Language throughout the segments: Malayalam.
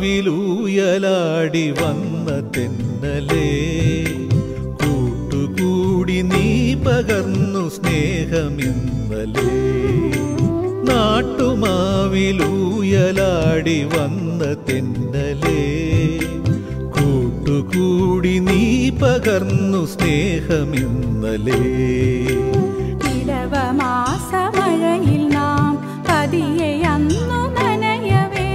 നാട്ടുമാവിലൂയലാടി വന്ന തെന്നലേ കൂട്ടുകൂടി നീ പകർന്നു സ്നേഹമിന്നലേ നാട്ടുമാവിലൂയലാടി വന്ന തെന്നലേ കൂട്ടുകൂടി നീ പകർന്നു സ്നേഹമിന്നലേ ഇടവമാസമഴയിൽ നാം പതിയെ അന്നു നനയവേ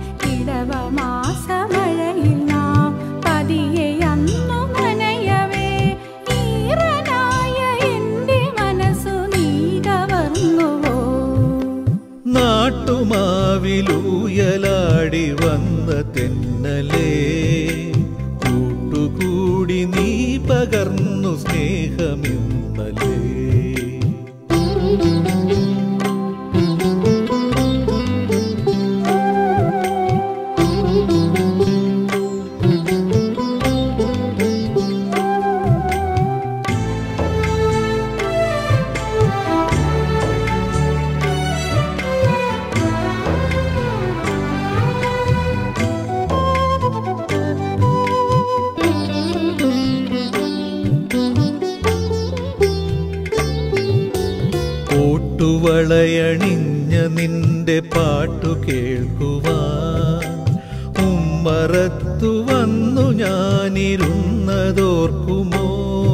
ഇടവമാസമഴയിൽ നാം പതിയെ അന്നു നനയവേ ഈറനായ എൻ്റെ മനസ്സു നീ കവർന്നുവോ നാട്ടുമാവിലൂയലാടി വന്ന തെന്നലേ കൂട്ടുകൂടി നീ പകർന്നു സ്നേഹമിന്നലേ കോട്ടുവളയണിഞ്ഞ നിന്റെ പാട്ടു കേൾക്കുവാൻ ഉമ്മറത്തു വന്നു ഞാനിരുന്നതോർക്കുമോ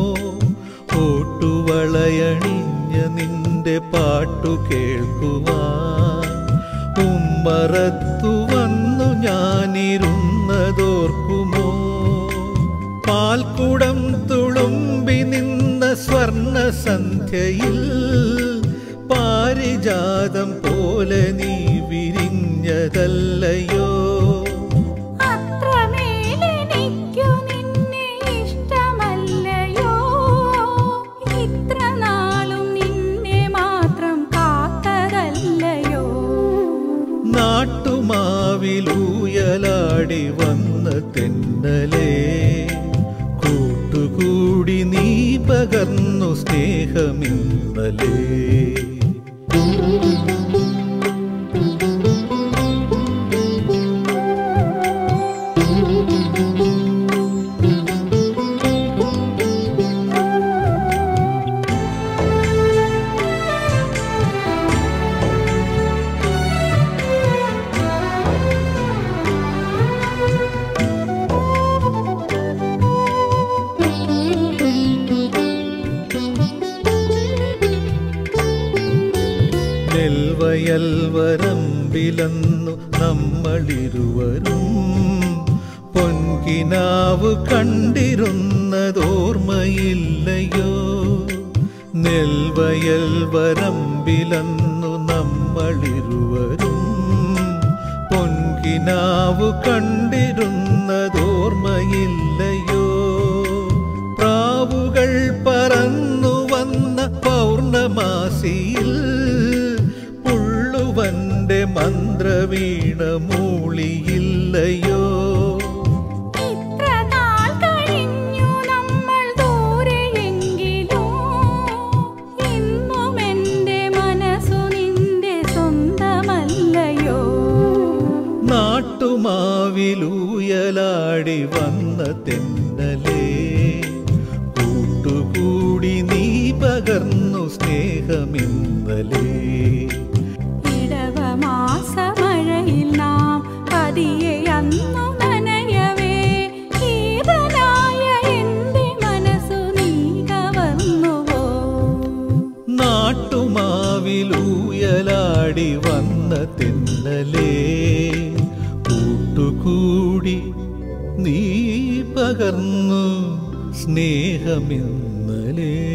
കോട്ടുവളയണിഞ്ഞ നിന്റെ പാട്ടു കേൾക്കുവാൻ ഉമ്മറത്തു വന്നു ഞാനിരുന്നതോർക്കുമോ പാൽക്കുടം തുളുമ്പി നിന്ന സ്വർണ സന്ധ്യയിൽ പാരിജാതം പോലെ നീ വിരിഞ്ഞതല്ലയോ അത്രമേലെനിക്കു നിന്നെ ഇഷ്ടമല്ലയോ ഇത്ര നാളും നിന്നെ മാത്രം കാത്തതല്ലയോ നാട്ടുമാവിലൂയലാടി വന്ന തെന്നലേ കൂട്ടുകൂടി നീ പകർന്നു സ്നേഹമിന്നലേ നെൽവയൽ വരമ്പിലന്നു നമ്മളിരുവരും പൊൻകിനാവ് കണ്ടിരുന്നതോർമ്മയില്ലയോ നെൽവയൽ വരമ്പിലന്നു നമ്മളിരുവരും പൊൻകിനാവ് കണ്ടിരുന്നതോർമ്മയില്ലയോ പ്രാവുകൾ പറന്നു വന്ന പൗർണമാസിയിൽ പുള്ളുവന്റെ മന്ത്രവീണ മൂളിയില്ലയോ ഇത്ര നാൾ കഴിഞ്ഞു നമ്മൾ ദൂരെയെങ്കിലും ഇന്നും എൻ്റെ മനസ്സു നിന്റെ സ്വന്തമല്ലയോ നാട്ടുമാവിലൂയലാടി വന്ന തെന്നലേ കൂട്ടുകൂടി നീ പകർന്നു സ്നേഹമിന്നലേ ഇടവമാസമഴയിൽ നാം പതിയെ അന്നു നനയവേ ഈറനായ എൻ്റെ മനസ്സു നീ കവർന്നുവോ നാട്ടുമാവിലൂയലാടി വന്ന തെന്നലേ കൂട്ടുകൂടി നീ പകർന്നു സ്നേഹമിന്നലേ